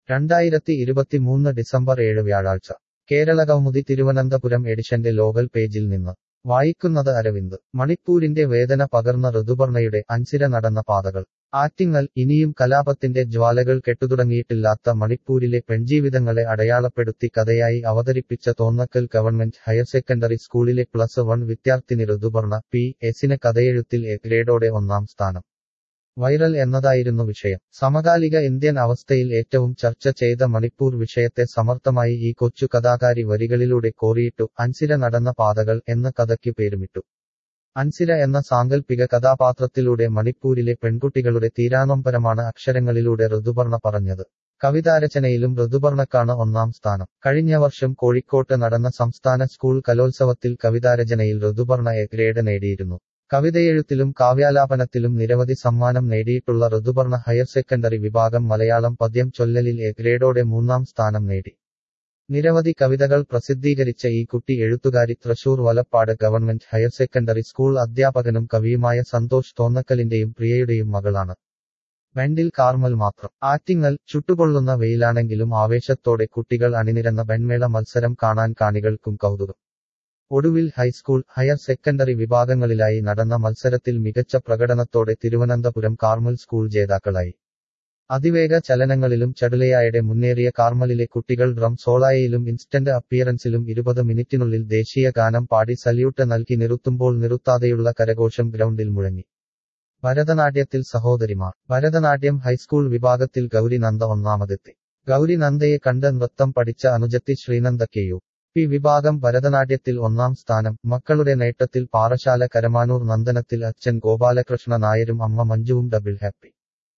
രണ്ടായിരത്തി ഇരുപത്തിമൂന്ന് ഡിസംബർ ഏഴ് വ്യാഴാഴ്ച കേരളകൗമുദി തിരുവനന്തപുരം എഡിഷന്റെ ലോകൽ പേജിൽ നിന്ന് വായിക്കുന്നത് അരവിന്ദ് മണിപ്പൂരിന്റെ വേദന പകർന്ന ഋതുപർണയുടെ അൻസിര നടന്ന പാതകൾ ആറ്റിങ്ങൽ ഇനിയും കലാപത്തിന്റെ ജ്വാലകൾ കെട്ടുതുടങ്ങിയിട്ടില്ലാത്ത മണിപ്പൂരിലെ പെൺജീവിതങ്ങളെ അടയാളപ്പെടുത്തി കഥയായി അവതരിപ്പിച്ച തോന്നക്കൽ ഗവൺമെന്റ് ഹയർ സെക്കൻഡറി സ്കൂളിലെ പ്ലസ് വൺ വിദ്യാർത്ഥിനി ഋതുപർണ പി എസിന് കഥയെഴുത്തിൽ എ ഗ്രേഡോടെ ഒന്നാം സ്ഥാനം വൈറൽ എന്നതായിരുന്നു വിഷയം സമകാലിക ഇന്ത്യൻ അവസ്ഥയിൽ ഏറ്റവും ചർച്ച ചെയ്ത മണിപ്പൂർ വിഷയത്തെ സമർത്ഥമായി ഈ കൊച്ചു കഥാകാരി വരികളിലൂടെ കോറിയിട്ടു അൻസിര നടന്ന പാതകൾ എന്ന കഥയ്ക്കു പേരുമിട്ടു അൻസിര എന്ന സാങ്കല്പിക കഥാപാത്രത്തിലൂടെ മണിപ്പൂരിലെ പെൺകുട്ടികളുടെ തീരാനൊമ്പരമാണ് അക്ഷരങ്ങളിലൂടെ ഋതുപർണ പറഞ്ഞത് കവിതാരചനയിലും ഋതുപർണക്കാണ് ഒന്നാം സ്ഥാനം കഴിഞ്ഞ വർഷം കോഴിക്കോട്ട് നടന്ന സംസ്ഥാന സ്കൂൾ കലോത്സവത്തിൽ കവിതാരചനയിൽ ഋതുപർണ എ ഗ്രേഡ് നേടിയിരുന്നു കവിതയെഴുത്തിലും കാവ്യാലാപനത്തിലും നിരവധി സമ്മാനം നേടിയിട്ടുള്ള ഋതുപർണ ഹയർ സെക്കൻഡറി വിഭാഗം മലയാളം പദ്യം ചൊല്ലലിൽ എ ഗ്രേഡോടെ മൂന്നാം സ്ഥാനം നേടി നിരവധി കവിതകൾ പ്രസിദ്ധീകരിച്ച ഈ കുട്ടി എഴുത്തുകാരി Thrissur Valappad government higher secondary school അധ്യാപകനും കവിയുമായ സന്തോഷ് തോന്നക്കലിന്റെയും പ്രിയയുടെയും മകളാണ് ബെൻഡിൽ കാർമൽ മാത്രം ആറ്റിങ്ങൽ ചുട്ടുകൊള്ളുന്ന വെയിലാണെങ്കിലും ആവേശത്തോടെ കുട്ടികൾ അണിനിരന്ന ബെൺമേള മത്സരം കാണാൻ കാണികൾക്കും കൗതുകം ഒടുവിൽ ഹൈസ്കൂൾ ഹയർ സെക്കൻഡറി വിഭാഗങ്ങളിലായി നടന്ന മത്സരത്തിൽ മികച്ച പ്രകടനത്തോടെ തിരുവനന്തപുരം കാർമൽ സ്കൂൾ ജേതാക്കളായി അതിവേഗ ചലനങ്ങളിലും ചടുലയായുടെ മുന്നേറിയ കാർമലിലെ കുട്ടികൾ ഡ്രം സോളായയിലും ഇൻസ്റ്റന്റ് അപ്പിയറൻസിലും ഇരുപത് മിനിറ്റിനുള്ളിൽ ദേശീയ ഗാനം പാടി സല്യൂട്ട് നൽകി നിറുത്തുമ്പോൾ നിറുത്താതെയുള്ള കരഘോഷം ഗ്രൗണ്ടിൽ മുഴങ്ങി ഭരതനാട്യത്തിൽ സഹോദരിമാർ ഭരതനാട്യം ഹൈസ്കൂൾ വിഭാഗത്തിൽ ഗൗരി നന്ദ ഒന്നാമതെത്തി ഗൗരി നന്ദയെ കണ്ട് നൃത്തം പഠിച്ച അനുജത്തി ശ്രീനന്ദ കെയു പി വിഭാഗം ഭരതനാട്യത്തിൽ ഒന്നാം സ്ഥാനം മക്കളുടെ നേട്ടത്തിൽ പാറശാല കരമാനൂർ നന്ദനത്തിൽ അച്ഛൻ ഗോപാലകൃഷ്ണ നായരും അമ്മ മഞ്ജുവും double happy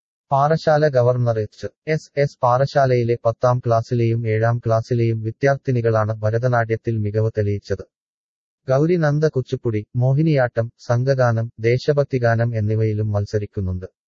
Parassala governor H S S പാറശാലയിലെ പത്താം ക്ലാസ്സിലെയും ഏഴാം ക്ലാസ്സിലെയും വിദ്യാർത്ഥിനികളാണ് ഭരതനാട്യത്തിൽ മികവ് തെളിയിച്ചത് ഗൗരി നന്ദ കുച്ചുപ്പുടി മോഹിനിയാട്ടം സംഘഗാനം ദേശഭക്തിഗാനം എന്നിവയിലും മത്സരിക്കുന്നുണ്ട്